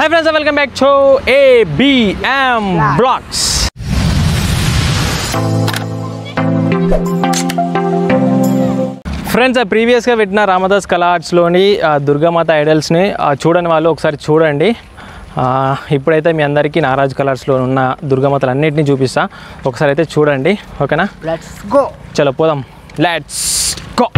Hi friends welcome back to ABM blogs friends ప్రీవియస్గా పెట్టిన రామదాస్ కళా ఆర్ట్స్లోని ఆ, దుర్గామాత ఐడల్స్ని ఆ, చూడని వాళ్ళు ఒకసారి చూడండి ఆ, ఇప్పుడైతే మీ అందరికీ నారాజ్ కలర్స్లో ఉన్న దుర్గామాతలు అన్నింటినీ చూపిస్తా ఒకసారి అయితే చూడండి ఓకేనా లెట్స్ గో చలో పోదాం లెట్స్ గో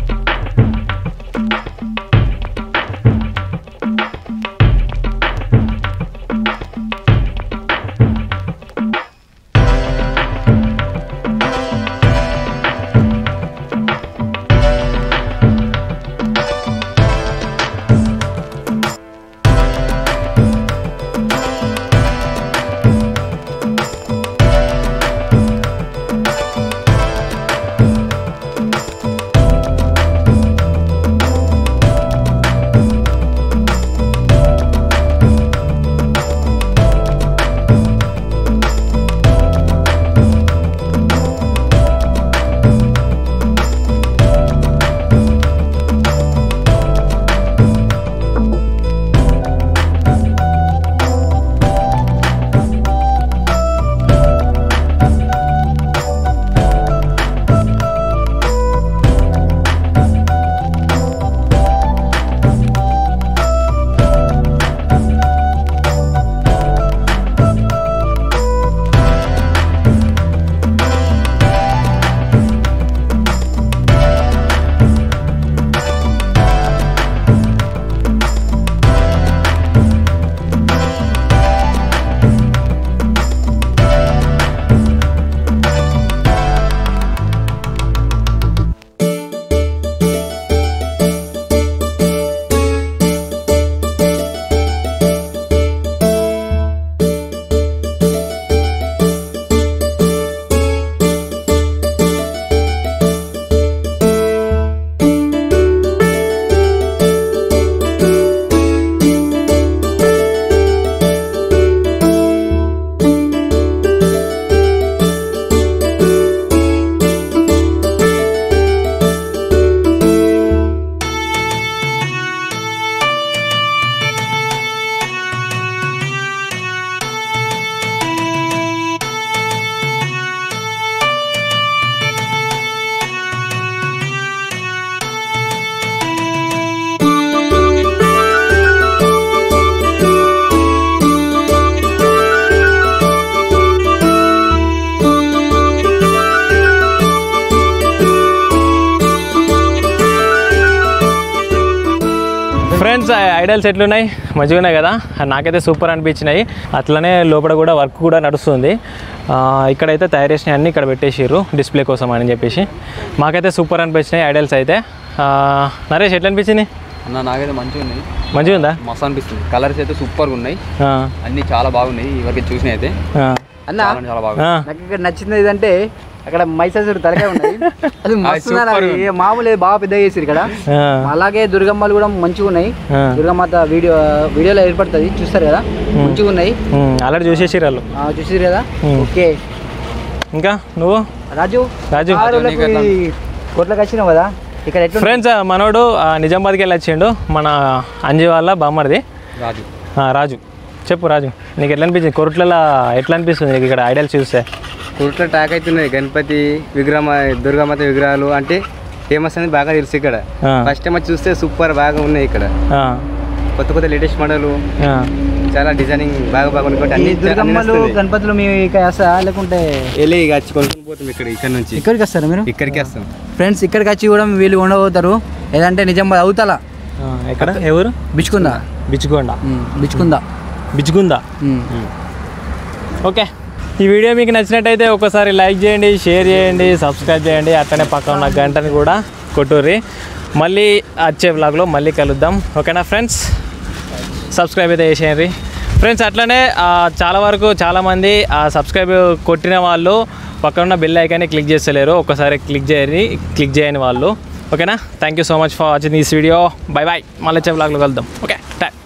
ఫ్రెండ్స్ ఐడల్స్ ఎట్లున్నాయి మంచిగా ఉన్నాయి కదా నాకైతే సూపర్ అనిపించినాయి అట్లనే లోపల కూడా వర్క్ కూడా నడుస్తుంది ఆ, ఇక్కడైతే తయారు చేసినవి అన్నీ ఇక్కడ పెట్టేసారు డిస్ప్లే కోసం అని చెప్పేసి మాకైతే సూపర్ అనిపించినాయి ఐడల్స్ అయితే ఆ, నరేష్ ఎట్లా అనిపించింది అన్న నాకైతే మంచిగా ఉన్నాయి మంచిగా ఉందా మస్తు అనిపిస్తుంది కలర్స్ అయితే సూపర్గా ఉన్నాయి ఆ, అన్ని చాలా బాగున్నాయి ఇవరికి చూసిన అయితే ఆ, అన్న చాలా అంటే చాలా బాగుంది ఆ. నాకు ఇక్కడ నచ్చింది ఏదంటే అక్కడ మైసాసుడు తలకాయ ఉన్నది అది మస్తు super ఉన్నది. ఉంది. మామూలు బాగా పెద్దగా చేసారు ఇక్కడ ఆ, అలాగే దుర్గమ్మలు కూడా మంచిగా ఉన్నాయి ఆ. దుర్గమాత వీడియో వీడియోలో ఏర్పడుతుంది చూస్తారు కదా మంచిగా ఉన్నాయి ఉమ్, ఆల్రెడీ చూసేసారు వాళ్ళు ఆ, చూసారు కదా ఉమ్. ఓకే ఇంకా నువ్వు రాజు రాజు. ఆ రోజులకు నీకు ఎట్లా? ఈ కోట్లకు వచ్చినావు కదా ఇక్కడ ఎట్లా ఫ్రెండ్స్ మనోడు ఆ, నిజామాబాద్కి వెళ్ళి వచ్చిండు మన అంజీ వాళ్ళ బామ్మర్ది రాజు ఆ, రాజు చెప్పు రాజు నీకు ఎట్లా అనిపించింది కొరట్లలో ఎట్లా అనిపిస్తుంది నీకు ఇక్కడ ఐడల్స్ చూస్తే కుట్ల ట్యాక్ అవుతున్నాయి గణపతి విగ్రహం దుర్గామాత విగ్రహాలు అంటే ఫేమస్ అనేది బాగా తెలుసు ఇక్కడ ఆ. ఫస్ట్ టైం వచ్చి చూస్తే సూపర్ బాగా ఉన్నాయి ఇక్కడ ఆ, కొత్త కొత్త లేటెస్ట్ మోడల్ ఆ. చాలా డిజైనింగ్ బాగా బాగుంది కాబట్టి ఈ అన్ని దుర్గమ్మలు గణపతులు మీ ఇక్కడ వేస్తా లేకుంటే వెళ్ళి ఇక వచ్చి కొనుక్కొని పోతాం ఇక్కడ ఇక్కడ నుంచి ఇక్కడికి వస్తారా మీరు ఇక్కడికి వస్తాం ఫ్రెండ్స్ ఇక్కడికి వచ్చి కూడా వీళ్ళు ఉండబోతారు ఏదంటే నిజామాబాద్ అవుతల ఆ, ఎక్కడ ఎవరు బిచ్చుకుందా బిచ్చుకోండ బిచ్చుకుందా బిచ్చుకుందా ఓకే ఈ వీడియో మీకు నచ్చినట్టయితే ఒకసారి లైక్ చేయండి షేర్ చేయండి సబ్స్క్రైబ్ చేయండి అట్లనే పక్కన ఉన్న గంటని కూడా కొట్టుర్రి మళ్ళీ వచ్చే వ్లాగ్లో మళ్ళీ కలుద్దాం ఓకేనా ఫ్రెండ్స్ సబ్స్క్రైబ్ అయితే చేసేయండి ఫ్రెండ్స్ అట్లనే ఆ, చాలా వరకు చాలామంది ఆ సబ్స్క్రైబ్ కొట్టిన వాళ్ళు పక్కన ఉన్న బెల్ ఐకాన్ని క్లిక్ చేస్తలేరు ఒకసారి క్లిక్ చేయని క్లిక్ చేయని వాళ్ళు ఓకేనా thank you so much for watching this video bye bye మళ్ళీ వచ్చే వ్లాగ్లో కలుద్దాం ఓకే టైం